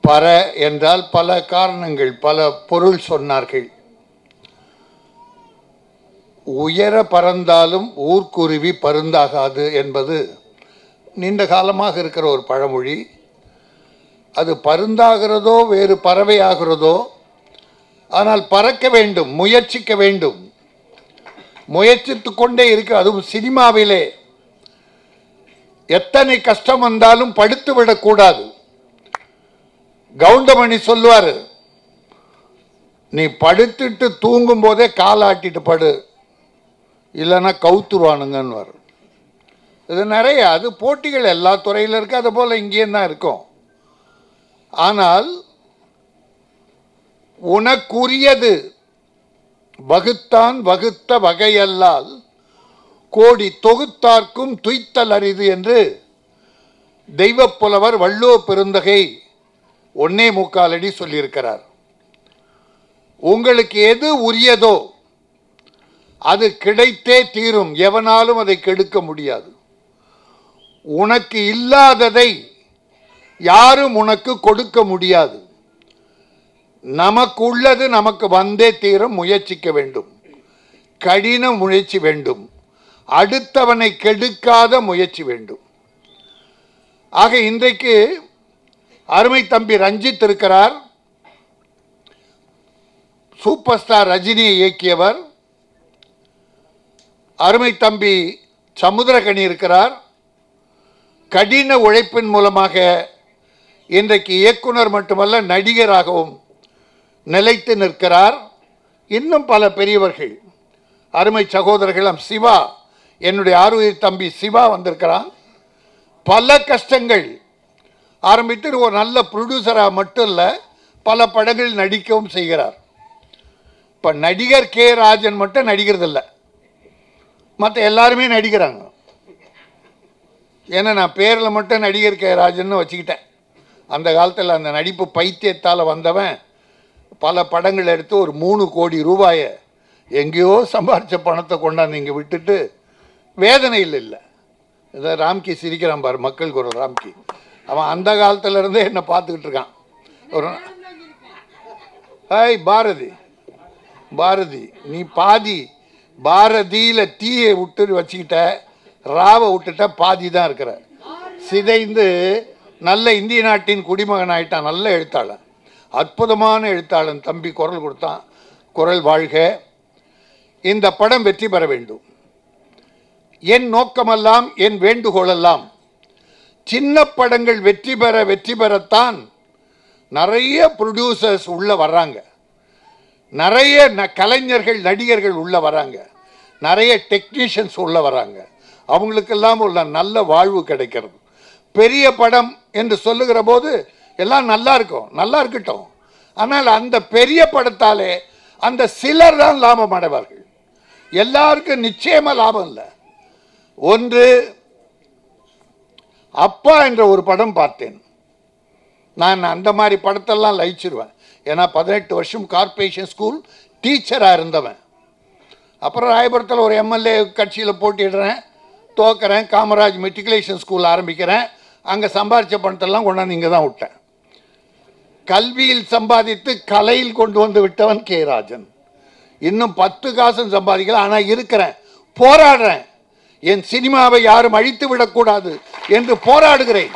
பற என்றால் பல காரணங்கள் பல பொருள் சொன்னார்கள் உயர பறந்தாலும் ஊர்க்குருவி பருந்தாகாது என்பது நீண்ட காலமாக இருக்கிற ஒரு பழமொழி அது பருந்தாகிறதோ வேறு பறவை ஆகிறதோ ஆனால் பறக்க வேண்டும் முயற்சிக்க வேண்டும் முயற்சித்து கொண்டே இருக்கு அதுவும் சினிமாவிலே எத்தனை கஷ்டம் வந்தாலும் படுத்து விடக்கூடாது கவுண்டமணி சொல்லுவார் நீ படுத்துட்டு தூங்கும் போதே காலாட்டிட்டு படு இல்லைன்னா கவுத்துருவானுங்கன்னு வரும் இது நிறைய அது போட்டிகள் எல்லா துறையில இருக்கு அது போல இங்கேயும் தான் இருக்கும் ஆனால் உனக்குரியது வகுத்தான் வகுத்த வகையல்லால் கோடி தொகுத்தார்க்கும் துய்த்தல் அரிது என்று தெய்வப் புலவர் வள்ளுவ பெருந்தகை ஒன்னே முக்காலடி சொல்லியிருக்கிறார் உங்களுக்கு எது உரியதோ அது கிடைத்தே தீரும் எவனாலும் அதை கெடுக்க முடியாது உனக்கு இல்லாததை யாரும் உனக்கு கொடுக்க முடியாது நமக்கு உள்ளது நமக்கு வந்தே தீரும் முயற்சிக்க வேண்டும் கடின முயற்சி வேண்டும் அடுத்தவனை கெடுக்காத முயற்சி வேண்டும் ஆக இன்றைக்கு அருமை தம்பி ரஞ்சித் இருக்கிறார் சூப்பர் ஸ்டார் ரஜினியை இயக்கியவர் அருமை தம்பி சமுத்திரகனி இருக்கிறார் கடின உழைப்பின் மூலமாக இன்றைக்கு இயக்குனர் மட்டுமல்ல நடிகராகவும் நிலைத்து நிற்கிறார் இன்னும் பல பெரியவர்கள் அருமை சகோதரர்கள் சிவா என்னுடைய ஆறுயிர் தம்பி சிவா வந்திருக்கிறான் பல கஷ்டங்கள் ஆரம்பித்து ஒரு நல்ல ப்ரொடியூசராக மட்டும் இல்லை பல படங்கள் நடிக்கவும் செய்கிறார் இப்போ நடிகர் கே ராஜன் மட்டும் நடிக்கிறதில்ல மற்ற எல்லாருமே நடிக்கிறாங்க ஏன்னா நான் பேரில் மட்டும் நடிகர் கே ராஜன்னு வச்சுக்கிட்டேன் அந்த காலத்தில் அந்த நடிப்பு பைத்தியத்தால் வந்தவன் பல படங்கள் எடுத்து ஒரு மூணு கோடி ரூபாயை எங்கேயோ சம்பாரித்த பணத்தை கொண்டாந்து இங்கே விட்டுட்டு வேதனையில் இல்லை இதை ராம்கி சிரிக்கிறான் பாரு மக்கள் குரல் ராம்கி அவன் அந்த காலத்துல இருந்தே என்னை பார்த்துக்கிட்டு இருக்கான் ஒரு ஹாய் பாரதி பாரதி நீ பாதி பாரதியில் தீயை விட்டு வச்சுக்கிட்ட ராவை விட்டுட்ட பாதி தான் இருக்கிற சிதைந்து நல்ல இந்திய நாட்டின் குடிமகன் ஆயிட்டான் நல்ல எழுத்தாளன் அற்புதமான எழுத்தாளன் தம்பி குரல் கொடுத்தான் குரல் வாழ்க இந்த படம் வெற்றி பெற வேண்டும் என் நோக்கமெல்லாம் என் வேண்டுகோளெல்லாம் சின்ன படங்கள் வெற்றி பெற வெற்றி பெறத்தான் நிறைய ப்ரொடியூசர்ஸ் உள்ள வர்றாங்க நிறைய ந- கலைஞர்கள் நடிகர்கள் உள்ள வராங்க நிறைய டெக்னீஷியன்ஸ் உள்ள வராங்க அவங்களுக்கெல்லாம் உள்ள நல்ல வாழ்வு கிடைக்கிறது பெரிய படம் என்று சொல்லுகிற போது எல்லாம் நல்லா இருக்கும் நல்லா இருக்கட்டும் ஆனால் அந்த பெரிய படத்தாலே அந்த சிலர் தான் லாபம் அடைவார்கள் எல்லாருக்கும் நிச்சயமா லாபம் இல்லை ஒன்று அப்பா என்ற ஒரு படம் பார்த்தேன் நான் அந்த மாதிரி படத்தெல்லாம் லயிச்சிருவேன் ஏன்னா பதினெட்டு வருஷம் கார்ப்பரேஷன் ஸ்கூல் டீச்சராக இருந்தவன் அப்புறம் ராயபுரத்தில் ஒரு எம்எல்ஏ கட்சியில் போட்டிடுறேன் தோக்குறேன் காமராஜ் மெட்ரிகுலேஷன் ஸ்கூல் ஆரம்பிக்கிறேன் அங்கே சம்பாரித்த பணத்தெல்லாம் கொண்டாந்து இங்கே தான் விட்டேன் கல்வியில் சம்பாதித்து கலையில் கொண்டு வந்து விட்டவன் கே ராஜன் இன்னும் பத்து காசும் சம்பாதிக்கல ஆனால் இருக்கிறேன் போராடுறேன் என் சினிமாவை யாரும் அழித்து விடக்கூடாது என்று போராடுகிறேன்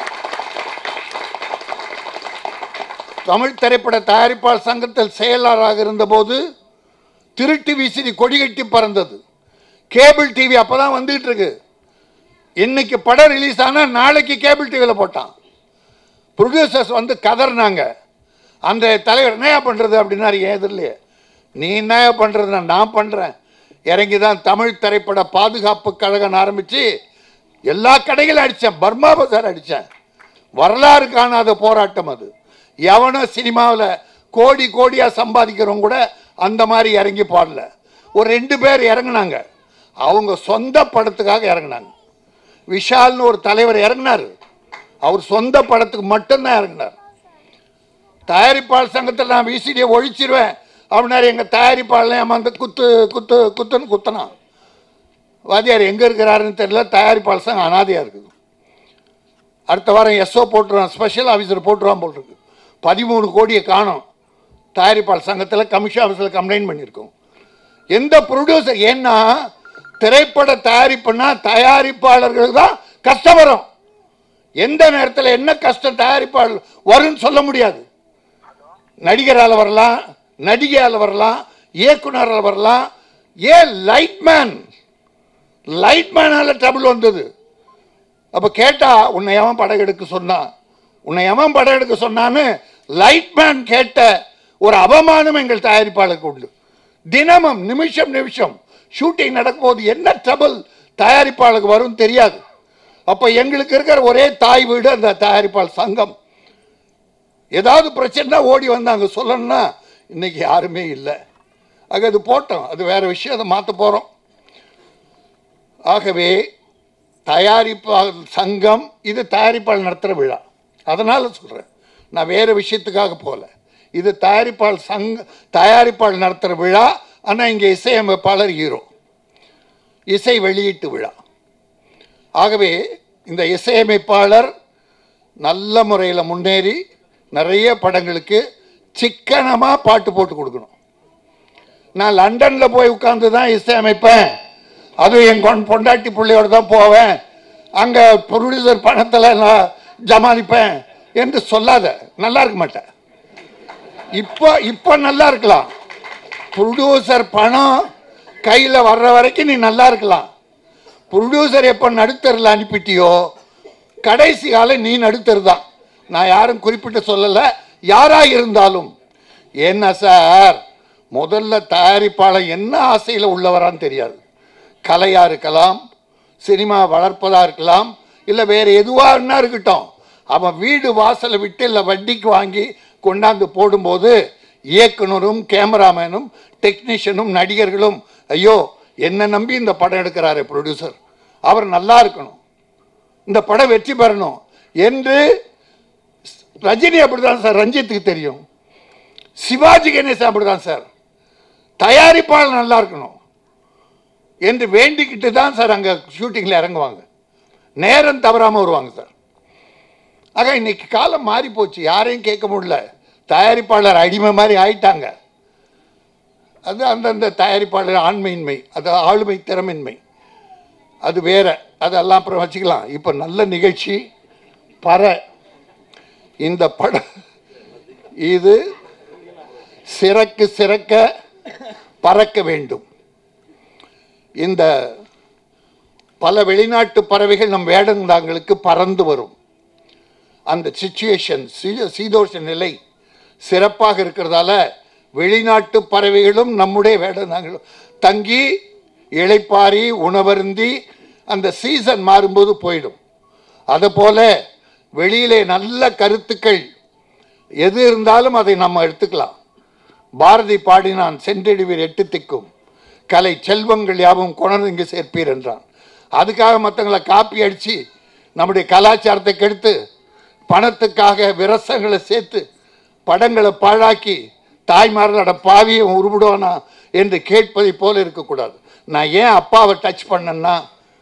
தமிழ் திரைப்பட தயாரிப்பாளர் சங்கத்தில் செயலாளராக இருந்தபோது திருட்டு விசிறி கொடிகட்டி பறந்தது கேபிள் டிவி அப்பதான் வந்துகிட்டு இருக்கு இன்னைக்கு படம் ரிலீஸ் ஆனா நாளைக்கு கேபிள் டிவியில் போட்டான் ப்ரொடியூசர்ஸ் வந்து கதறினாங்க அந்த தலைவர் என்னையா பண்ணுறது அப்படின்னாரு ஏன் இல்லையே நீ என்னையா பண்ணுறதுனா நான் பண்ணுறேன் இறங்கி தான் தமிழ் திரைப்பட பாதுகாப்பு கழகம் ஆரம்பித்து எல்லா கடைகளும் அடித்தேன் பர்மா பஜார் அடித்தேன் வரலாறு காணாத போராட்டம் அது எவனும் சினிமாவில் கோடி கோடியாக சம்பாதிக்கிறவங்க கூட அந்த மாதிரி இறங்கி பாடல ஒரு ரெண்டு பேர் இறங்குனாங்க அவங்க சொந்த படத்துக்காக இறங்குனாங்க விஷால்னு ஒரு தலைவர் இறங்கினார் அவர் சொந்த படத்துக்கு மட்டும்தான் இறங்கினார் தயாரிப்பாளர் சங்கத்தில் நான் விசிடியை ஒழிச்சிருவேன் அப்படின்னாரு எங்கள் தயாரிப்பாளர் ஏமாந்து குத்து குத்து குத்துன்னு குத்தினான் வாத்தியார் எங்கே இருக்கிறாருன்னு தெரியல தயாரிப்பாளர் சங்கம் அனாதையாக இருக்குது அடுத்த வாரம் எஸ்ஓ போட்டுருவான் ஸ்பெஷல் ஆஃபீஸர் போட்டுருவான் போட்டிருக்கு பதிமூணு கோடியை காணோம் தயாரிப்பாளர் சங்கத்தில் கமிஷன் ஆஃபீஸில் கம்ப்ளைண்ட் பண்ணியிருக்கோம் எந்த ப்ரொடியூசர் ஏன்னா திரைப்பட தயாரிப்புனா தயாரிப்பாளர்களுக்கு தான் கஷ்டம் வரும் எந்த நேரத்தில் என்ன கஷ்டம் தயாரிப்பாளர் வரும்னு சொல்ல முடியாது நடிகரால் வரலாம் நடிகையால் வரலாம் இயக்குனரால் வரலாம் ஏன் லைட்மேன் லைட்மேனால ட்ரபிள் வந்தது அப்போ கேட்டா உன்னை எவன் படம் எடுக்க சொன்னான் உன்னை எவன் படம் எடுக்க சொன்னான்னு லைட்மேன் கேட்ட ஒரு அவமானம் எங்கள் தயாரிப்பாளருக்கு உண்டு தினமும் நிமிஷம் நிமிஷம் ஷூட்டிங் நடக்கும்போது என்ன ட்ரபிள் தயாரிப்பாளருக்கு வரும் தெரியாது அப்போ எங்களுக்கு இருக்கிற ஒரே தாய் வீடு அந்த தயாரிப்பாளர் சங்கம் ஏதாவது பிரச்சனை ஓடி வந்தாங்க சொல்லணும்னா இன்னைக்கு யாருமே இல்லை ஆக அது போட்டோம் அது வேற விஷயம் அதை மாற்ற போகிறோம் ஆகவே தயாரிப்பாளர் சங்கம் இது தயாரிப்பாளர் நடத்துகிற விழா அதனால் சொல்கிறேன் நான் வேறு விஷயத்துக்காக போகல இது தயாரிப்பாளர் சங்க தயாரிப்பாளர் நடத்துகிற விழா ஆனால் இங்கே இசையமைப்பாளர் ஹீரோ இசை வெளியீட்டு விழா ஆகவே இந்த இசையமைப்பாளர் நல்ல முறையில் முன்னேறி நிறைய படங்களுக்கு சிக்கனமாக பாட்டு போட்டு கொடுக்கணும் நான் லண்டனில் போய் உட்கார்ந்து தான் இசையமைப்பேன் அதுவும் என் கொண் பொண்டாட்டி பிள்ளையோட தான் போவேன் அங்கே ப்ரொடியூசர் பணத்தில் நான் ஜமானிப்பேன் என்று சொல்லாத நல்லா இருக்க மாட்டேன் இப்போ இப்போ நல்லா இருக்கலாம் ப்ரொடியூசர் பணம் கையில் வர்ற வரைக்கும் நீ நல்லா இருக்கலாம் ப்ரொடியூசர் எப்போ நடுத்தரில் அனுப்பிட்டியோ கடைசி காலம் நீ நடுத்தர் தான் நான் யாரும் குறிப்பிட்டு சொல்லலை யாராக இருந்தாலும் என்ன சார் முதல்ல தயாரிப்பாளர் என்ன ஆசையில் உள்ளவரான்னு தெரியாது கலையாக இருக்கலாம் சினிமா வளர்ப்பதாக இருக்கலாம் இல்லை வேறு எதுவாக இருக்கட்டும் அவன் வீடு வாசலை விட்டு இல்லை வட்டிக்கு வாங்கி கொண்டாந்து போடும்போது இயக்குனரும் கேமராமேனும் டெக்னீஷியனும் நடிகர்களும் ஐயோ என்ன நம்பி இந்த படம் எடுக்கிறாரு ப்ரொடியூசர் அவர் நல்லா இருக்கணும் இந்த படம் வெற்றி பெறணும் என்று ரஜினி அப்படிதான் சார் ரஞ்சித்துக்கு தெரியும் சிவாஜி கணேசன் அப்படிதான் சார் தயாரிப்பாளர் நல்லா இருக்கணும் என்று வேண்டிக்கிட்டு தான் சார் அங்கே ஷூட்டிங்கில் இறங்குவாங்க நேரம் தவறாமல் வருவாங்க சார் ஆக இன்னைக்கு காலம் மாறி போச்சு யாரையும் கேட்க முடியல தயாரிப்பாளர் அடிமை மாதிரி ஆயிட்டாங்க அது அந்தந்த தயாரிப்பாளர் ஆண்மையின்மை அது ஆளுமை திறமின்மை அது வேற அதெல்லாம் அப்புறம் வச்சுக்கலாம் இப்போ நல்ல நிகழ்ச்சி பற இந்த படம் இது சிறக்கு சிறக்க பறக்க வேண்டும் இந்த பல வெளிநாட்டு பறவைகள் நம் வேடந்தாங்களுக்கு பறந்து வரும் அந்த சுச்சுவேஷன் சீதோஷ நிலை சிறப்பாக இருக்கிறதால வெளிநாட்டு பறவைகளும் நம்முடைய வேடந்தாங்களும் தங்கி இளைப்பாரி உணவருந்தி அந்த சீசன் மாறும்போது போயிடும் அதுபோல வெளியிலே நல்ல கருத்துக்கள் எது இருந்தாலும் அதை நம்ம எடுத்துக்கலாம் பாரதி பாடினான் சென்றெடுவீர் எட்டு திக்கும் கலை செல்வங்கள் யாவும் கொணர்ந்து இங்கு சேர்ப்பீர் என்றான் அதுக்காக மற்றவங்களை காப்பி அடித்து நம்முடைய கலாச்சாரத்தை கெடுத்து பணத்துக்காக விரசங்களை சேர்த்து படங்களை பாழாக்கி தாய்மார்களோட பாவியை உருவிடுவானா என்று கேட்பதை போல இருக்கக்கூடாது நான் ஏன் அப்பாவை டச் பண்ணேன்னா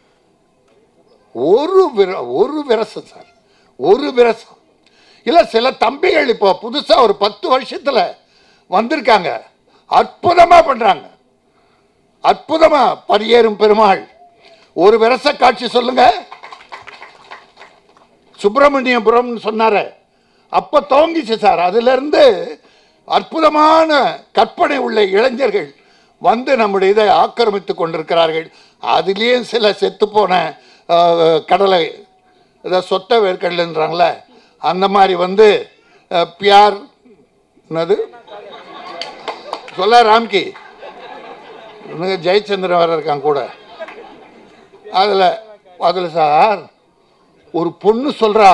ஒரு விர ஒரு விரசம் சார் ஒரு விரசம் இல்லை சில தம்பிகள் இப்போ புதுசாக ஒரு பத்து வருஷத்தில் வந்திருக்காங்க அற்புதமாக பண்ணுறாங்க அற்புதமாக பரியேறும் பெருமாள் ஒரு விரச காட்சி சொல்லுங்க சுப்பிரமணியபுரம்னு சொன்னாரு அப்போ துவங்கிச்சு சார் அதிலிருந்து அற்புதமான கற்பனை உள்ள இளைஞர்கள் வந்து நம்முடைய இதை ஆக்கிரமித்து கொண்டிருக்கிறார்கள் அதுலேயும் சில செத்துப்போன அஹ், கடலை இதை சொத்த வேர்க்கடலைன்றாங்களே அந்த மாதிரி வந்து அஹ், பியார் என்னது சொல்ல ராம்கி இவனுங்க ஜெயச்சந்திரன் வேற இருக்கான் கூட அதில் அதில் சார் ஒரு பொண்ணு சொல்கிறா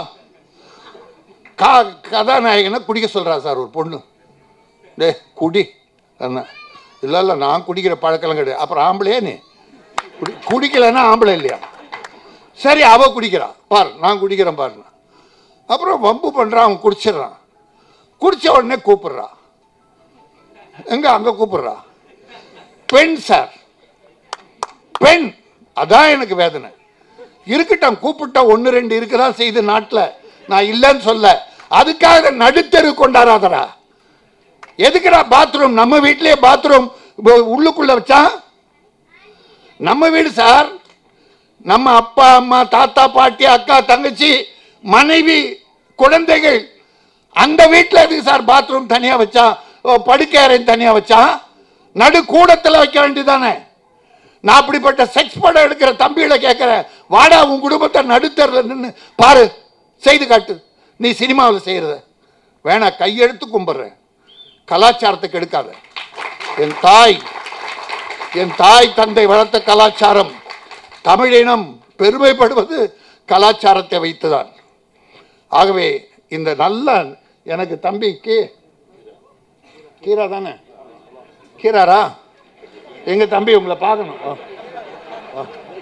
கா கதாநாயகனை குடிக்க சொல்கிறா சார் ஒரு பொண்ணு டே குடி என்ன இல்லை இல்லை நான் குடிக்கிற பழக்கெல்லாம் கிடையாது அப்புறம் ஆம்பளையா நீ குடி குடிக்கலைன்னா ஆம்பளை இல்லையா சரி அவ குடிக்கிறா பார் நான் குடிக்கிறேன் பாருண்ணா அப்புறம் வம்பு பண்ணுறான் அவன் குடிச்சிடுறான் குடிச்ச உடனே கூப்பிடுறா எங்க அங்கே கூப்பிடுறா பெண் சார் பெண் அதான் எனக்கு வேதனை இருக்கட்டும் கூப்பிட்டா ஒன்று ரெண்டு இருக்குதான் செய்து நாட்டில் நான் இல்லைன்னு சொல்ல அதுக்காக நடுத்தெரு கொண்டாடாதடா எதுக்குடா பாத்ரூம் நம்ம வீட்லயே பாத்ரூம் உள்ளுக்குள்ள வச்சான் நம்ம வீடு சார் நம்ம அப்பா அம்மா தாத்தா பாட்டி அக்கா தங்கச்சி மனைவி குழந்தைகள் அந்த வீட்டில் எதுக்கு சார் பாத்ரூம் தனியாக வச்சான் ஓ, படுக்கை அறை தனியாக வச்சான் நடு கூடத்தில் வைக்க வேண்டியதானே நான் அப்படிப்பட்ட செக்ஸ் படம் எடுக்கிற தம்பிகளை கேட்குறேன் வாடா உன் குடும்பத்தை நடுத்தரில் நின்று பாரு செய்து காட்டு நீ சினிமாவில் செய்கிறத வேணா கையெடுத்து கும்பிட்றேன் கலாச்சாரத்துக்கு எடுக்காத என் தாய் என் தாய் தந்தை வளர்த்த கலாச்சாரம் தமிழினம் பெருமைப்படுவது கலாச்சாரத்தை வைத்துதான் ஆகவே இந்த நல்ல எனக்கு தம்பிக்கு கீரா தானே கீராரா எங்க தம்பி உங்களை பார்க்கணும் ஆ. ஆ.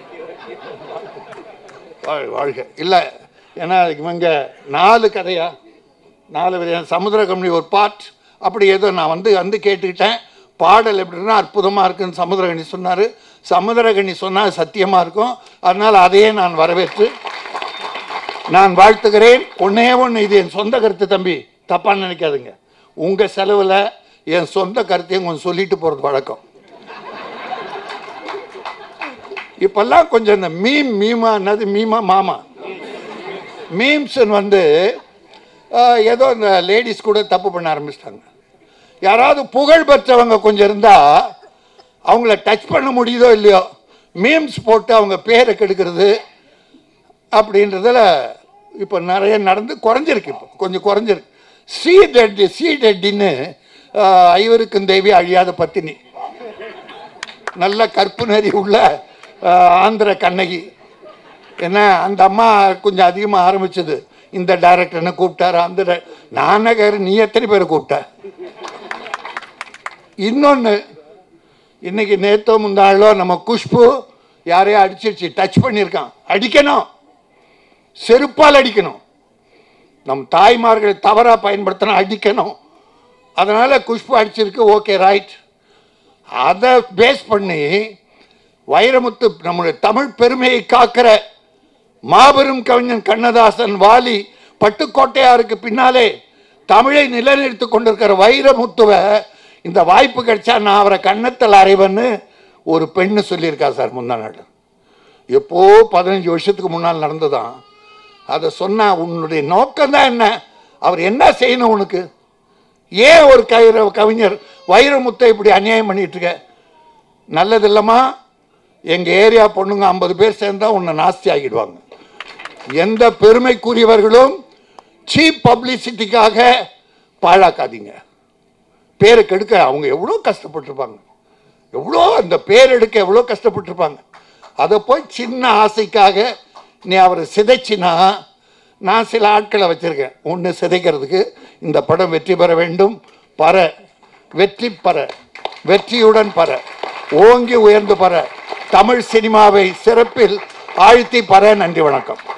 வாழ்- வாழ்க இல்லை ஏன்னா இவங்க நாலு கதையா நாலு விதம் சமுத்திர கம்பெனி ஒரு பார்ட் அப்படி ஏதோ நான் வந்து வந்து கேட்டுக்கிட்டேன் பாடல் எப்படின்னா அற்புதமாக இருக்குன்னு சமுத்திரகனி சொன்னார் சமுத்திரகனி சொன்னால் சத்தியமாக இருக்கும் அதனால் அதையே நான் வரவேற்று நான் வாழ்த்துகிறேன் ஒன்னே ஒன்று இது என் சொந்த கருத்து தம்பி தப்பாக நினைக்காதுங்க உங்கள் செலவில் என் சொந்த கருத்தையும் கொஞ்சம் சொல்லிட்டு போகிறது வழக்கம் இப்பெல்லாம் கொஞ்சம் இந்த மீம் மீமா என்னது மீமா மாமா மீம்ஸ்ன்னு வந்து ஆஹ், ஏதோ இந்த லேடிஸ் கூட தப்பு பண்ண ஆரம்பிச்சிட்டாங்க யாராவது புகழ் பெற்றவங்க கொஞ்சம் இருந்தால் அவங்கள டச் பண்ண முடியுதோ இல்லையோ மீம்ஸ் போட்டு அவங்க பேரை கெடுக்கிறது அப்படின்றதுல இப்போ நிறைய நடந்து குறைஞ்சிருக்கு இப்போ கொஞ்சம் குறைஞ்சிருக்கு ஸ்ரீ ரெட்டி ஸ்ரீ ரெட்டின்னு ஆஹ், ஐவருக்கும் தேவி அழியாத பத்தினி நல்ல கற்பு நெறி உள்ள ஆஹ், ஆந்திர கண்ணகி என்ன அந்த அம்மா கொஞ்சம் அதிகமாக ஆரம்பிச்சது இந்த டைரக்டர்னு கூப்பிட்டாரு அந்த di- நானே கேரு நீ எத்தனை பேரை கூப்பிட்ட இன்னொன்று இன்னைக்கு நேத்தோ முந்தாளோ நம்ம குஷ்பு யாரையோ அடிச்சிருச்சு டச் பண்ணியிருக்கான் அடிக்கணும் செருப்பால் அடிக்கணும் நம் தாய்மார்களை தவறாக பயன்படுத்தினா அடிக்கணும் அதனால குஷ்பு அடிச்சிருக்கு ஓகே ரைட் அதை பேஸ் பண்ணி வைரமுத்து நம்முடைய தமிழ் பெருமையை காக்கிற மாபெரும் கவிஞன் கண்ணதாசன் வாலி பட்டுக்கோட்டையாருக்கு பின்னாலே தமிழை நிலைநிறுத்திக் கொண்டிருக்கிற வைரமுத்துவை இந்த வாய்ப்பு கிடைச்சா நான் அவரை கன்னத்தில் அறைவன்னு ஒரு பெண்ணு சொல்லியிருக்கா சார் முந்தா நாள் எப்போ பதினஞ்சு வருஷத்துக்கு முன்னால் நடந்ததான் அதை சொன்னா உன்னுடைய நோக்கம் தான் என்ன அவர் என்ன செய்யணும் உனக்கு ஏன் ஒரு கவிர கவிஞர் வைரமுத்தை இப்படி அநியாயம் பண்ணிட்டு இருக்க நல்லது இல்லைம்மா எங்கள் ஏரியா பொண்ணுங்க ஐம்பது பேர் சேர்ந்தா உன்னை நாஸ்தி ஆகிடுவாங்க எந்த பெருமைக்குரியவர்களும் சீப் பப்ளிசிட்டிக்காக பாழாக்காதீங்க பேரை கெடுக்க அவங்க எவ்வளோ கஷ்டப்பட்டிருப்பாங்க எவ்வளோ அந்த பேர் எடுக்க எவ்வளோ கஷ்டப்பட்டிருப்பாங்க அதை போய் சின்ன ஆசைக்காக நீ அவரை சிதைச்சினா நான் சில ஆட்களை வச்சிருக்கேன் ஒன்று சிதைக்கிறதுக்கு இந்த படம் வெற்றி பெற வேண்டும் பற வெற்றி பற வெற்றியுடன் பற ஓங்கி உயர்ந்து பற தமிழ் சினிமாவை சிறப்பில் ஆழ்த்தி பற நன்றி வணக்கம்